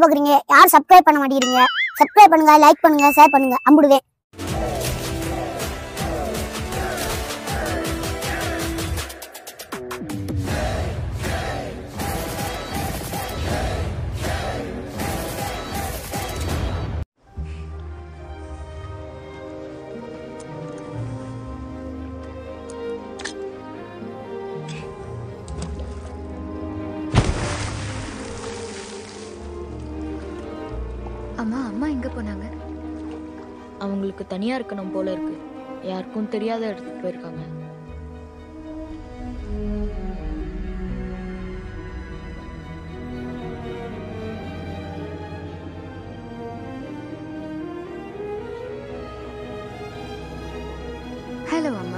பாக்குறீங்க யார் சப்ஸ்கிரைப் பண்ண மாட்டேங்கிறீங்க சப்ஸ்கிரைப் பண்ணுங்க லைக் பண்ணுங்க ஷேர் பண்ணுங்க அம்புடுவேன் அம்மா அம்மா எங்க போனாங்க அவங்களுக்கு தனியா இருக்கணும் போல இருக்கு யாருக்கும் தெரியாத இடத்துக்கு போயிருக்காங்க ஹலோ அம்மா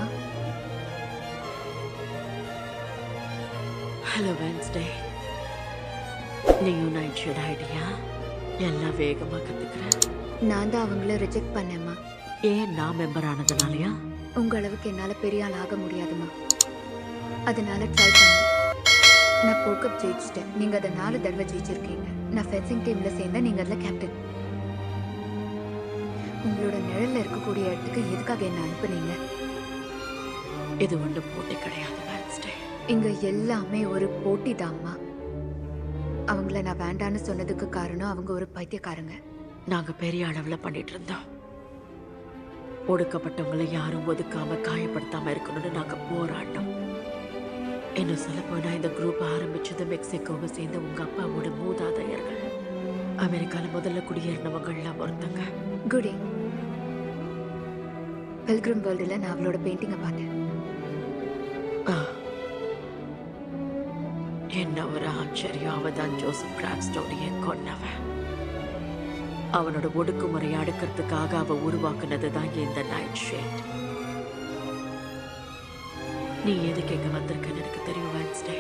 ஹலோ வென்ஸ்டே நீயும் நைட் ஷெட் ஆயிட்டியா எல்லாம் வேகமா கத்துக்கிறேன் நான் தான் அவங்கள ரிஜெக்ட் பண்ணேம்மா ஏன் நான் மெம்பர் ஆனதுனாலயா உங்க அளவுக்கு என்னால பெரிய ஆள் ஆக முடியாதும்மா அதனால ட்ரை பண்ணேன் நான் போக்கப் ஜெயிச்சிட்டேன் நீங்க அதை நாலு தடவை ஜெயிச்சிருக்கீங்க நான் ஃபென்சிங் டீம்ல சேர்ந்தேன் நீங்க அதுல கேப்டன் உங்களோட நிழல்ல இருக்கக்கூடிய இடத்துக்கு எதுக்காக என்ன அனுப்புனீங்க இது ஒன்றும் போட்டி கிடையாது வென்ஸ்டே இங்க எல்லாமே ஒரு போட்டி தாம்மா அவங்கள நான் வேண்டான்னு சொன்னதுக்கு காரணம் அவங்க ஒரு பைத்தியக்காரங்க நாங்க பெரிய அளவுல பண்ணிட்டு இருந்தோம் ஒடுக்கப்பட்டவங்களை யாரும் ஒதுக்காம காயப்படுத்தாம இருக்கணும்னு நாங்க போராடினோம் இன்னும் சொல்ல போனா இந்த குரூப் ஆரம்பிச்சது மெக்சிகோவை சேர்ந்த உங்க அப்பாவோட மூதாதையர்கள் அமெரிக்கால முதல்ல குடியேறினவங்கள்லாம் ஒருத்தங்க குடி பெல்கிரம் வேர்ல்டுல நான் அவளோட பெயிண்டிங்கை பார்த்தேன் ஆ. என்ன ஒரு ஆச்சரியம் அவதான் ஜோசப் கிராக்ஸ்டோனிய கொன்னவன் அவனோட ஒடுக்குமுறையை அடுக்கிறதுக்காக அவ உருவாக்குனது தான் இந்த நைட் ஷேட் நீ எதுக்கு இங்க வந்திருக்கன்னு எனக்கு தெரியும் வென்ஸ்டே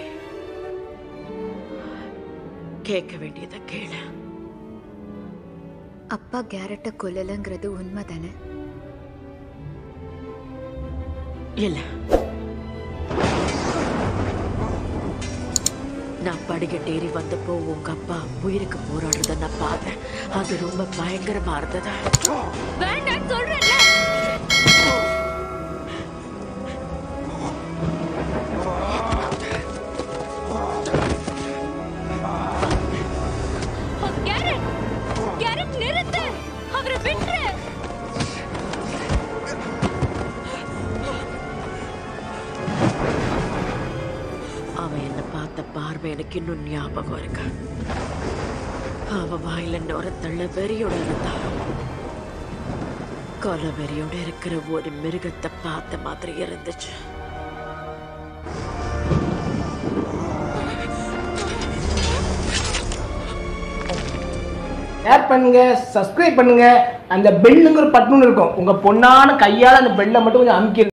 கேட்க வேண்டியதை கேளு அப்பா கேரட்டை கொல்லலைங்கிறது உண்மை தானே இல்ல நான் படிக்கட்டேறி வந்தப்போ உங்க அப்பா உயிருக்கு போராடுறத நான் பார்த்தேன் அது ரொம்ப பயங்கரமா இருந்தது வேண்டாம் சொல்றேன்ல கேரட் கேரட் நிறுத்து அவரை விட்டுரு அவன் என்ன பார்த்த பார்வை எனக்கு இன்னும் ஞாபகம் இருக்கு அவ வாயில நுரத்தள்ள வெறியோட இருந்தா கொலை வெறியோட இருக்கிற ஒரு மிருகத்தை பார்த்த மாதிரி இருந்துச்சு ஷேர் பண்ணுங்க சப்ஸ்கிரைப் பண்ணுங்க அந்த பெல்லுங்கிற பட்டுன்னு இருக்கும் உங்க பொண்ணான கையால அந்த பெல்லை மட்டும் கொஞ்சம் அமுக்கி